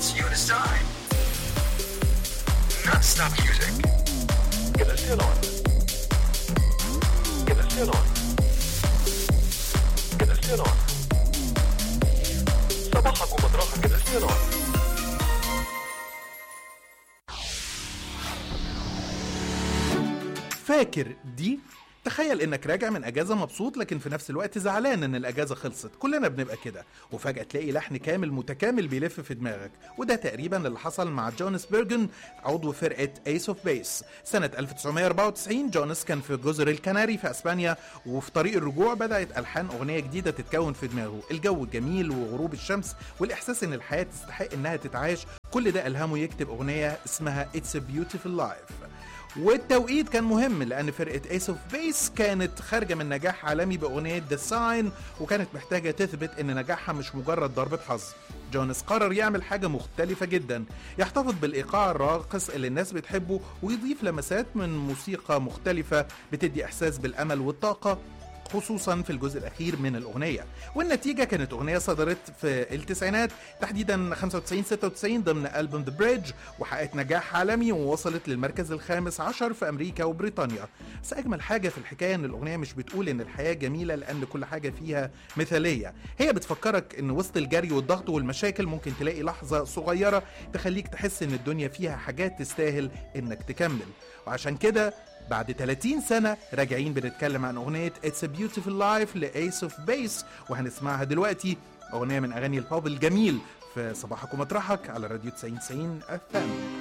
It's you decide. Non-stop music. كده سيلون كده سيلون كده سيلون صباحك ومطرحك كده سيلون فاكر دي تخيل انك راجع من اجازه مبسوط لكن في نفس الوقت زعلان ان الاجازه خلصت كلنا بنبقى كده وفجاه تلاقي لحن كامل متكامل بيلف في دماغك وده تقريبا اللي حصل مع جونس بيرجن عضو فرقه ايس اوف بيس سنه 1994 جونس كان في جزر الكناري في اسبانيا وفي طريق الرجوع بدات الحان اغنيه جديده تتكون في دماغه الجو الجميل وغروب الشمس والاحساس ان الحياه تستحق انها تتعاش كل ده الهمه يكتب اغنيه اسمها It's a Beautiful Life والتوقيت كان مهم لان فرقه ايس اوف بيس كانت خارجه من نجاح عالمي باغنيه ذا ساين وكانت محتاجه تثبت ان نجاحها مش مجرد ضربه حظ جونس قرر يعمل حاجه مختلفه جدا يحتفظ بالايقاع الراقص اللي الناس بتحبه ويضيف لمسات من موسيقى مختلفه بتدي احساس بالامل والطاقه خصوصا في الجزء الاخير من الاغنيه والنتيجه كانت اغنيه صدرت في التسعينات تحديدا 95 96 ضمن البوم ذا بريدج وحققت نجاح عالمي ووصلت للمركز الخامس عشر في امريكا وبريطانيا بس اجمل حاجه في الحكايه ان الاغنيه مش بتقول ان الحياه جميله لان كل حاجه فيها مثاليه هي بتفكرك ان وسط الجري والضغط والمشاكل ممكن تلاقي لحظه صغيره تخليك تحس ان الدنيا فيها حاجات تستاهل انك تكمل وعشان كده بعد 30 سنة راجعين بنتكلم عن أغنية It's a Beautiful Life لأيس اوف بيس وهنسمعها دلوقتي أغنية من أغاني البوب الجميل في صباحك ومطرحك على راديو 90 90 اف ام